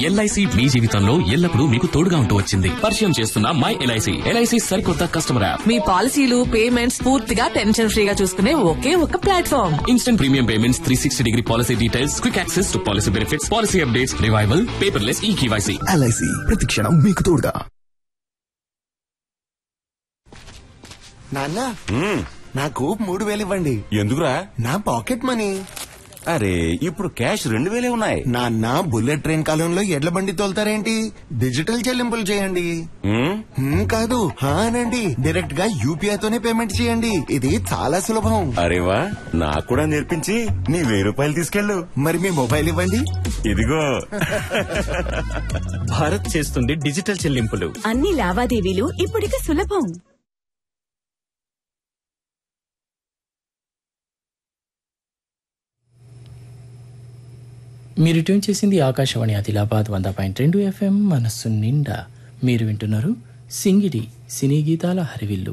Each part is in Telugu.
ఎల్ఐసి మీ జీవితంలో ఎల్లప్పుడూ మీకు తోడుగా ఉంటూ వచ్చింది పరిచయం చేస్తున్న మై ఎల్ఐసి ఎల్ఐసి సరికొత్త కస్టమర్ యాప్ మీ పాలసీలు పేమెంట్స్ పూర్తిగా టెన్షన్ ఫ్రీగా చూసుకునే ఒకే ఒక platform instant premium payments three sixty degree policy details quick access to policy benefits policy updates revival paperless e KYC LIC ప్రతిక్షణం మీకు తోడుగా నాన్న నాకు మూడు వేలు ఇవ్వండి ఎందుకురా నా పాకెట్ మనీ అరే ఇప్పుడు క్యాష్ రెండు వేలే ఉన్నాయి నాన్న బుల్లెట్ ట్రైన్ కాలంలో ఎడ్ల బండి తోలుతారేంటి డిజిటల్ చెల్లింపులు చేయండి హ్మ్? హ్మ్, కాదు హా అనండి డైరెక్ట్ గా యూపీఐ తోనే పేమెంట్ చేయండి ఇది చాలా సులభం అరే వా నాకు కూడా నేర్పించి నీ వెయ్యి రూపాయలు తీసుకెళ్ళు మరి మీ మొబైల్ ఇవ్వండి ఇదిగో భారత్ చేస్తుంది డిజిటల్ చెల్లింపులు అన్ని లావాదేవీలు ఇప్పుడిక సులభం మీరు ట్యూన్ చేసింది ఆకాశవాణి ఆదిలాబాద్ వంద పాయింట్ రెండు ఎఫ్ఎం మనస్సు నిండా మీరు వింటున్నారు సింగిడి సినీ గీతాల హరివిల్లు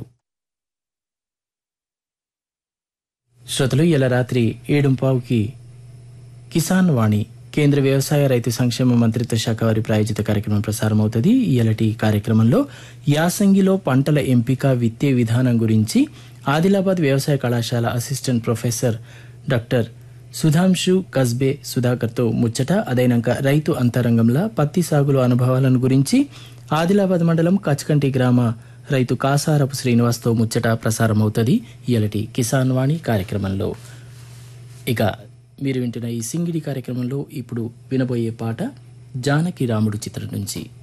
శ్రోతలు ఇలా రాత్రి ఏడుంపావుకి కిసాన్ వాణి కేంద్ర వ్యవసాయ రైతు సంక్షేమ మంత్రిత్వ శాఖ వారి ప్రాయోజిత కార్యక్రమం ప్రసారమవుతుంది ఇయలటి కార్యక్రమంలో యాసంగిలో పంటల ఎంపిక విత్తే విధానం గురించి ఆదిలాబాద్ వ్యవసాయ కళాశాల assistant professor doctor Sudhanshu Kasbe సుధాకర్తో ముచ్చట అదైనాక రైతు అంతరంగంలో పత్తి సాగులో అనుభవాలను గురించి ఆదిలాబాద్ మండలం కచ్కంటి గ్రామ రైతు కాసారపు శ్రీనివాస్తో ముచ్చట ప్రసారమవుతుంది ఇయలటి కిసాన్ వాణి కార్యక్రమంలో ఇక మీరు వింటున్న ఈ సింగిడి కార్యక్రమంలో ఇప్పుడు వినబోయే పాట జానకి రాముడు చిత్రం నుంచి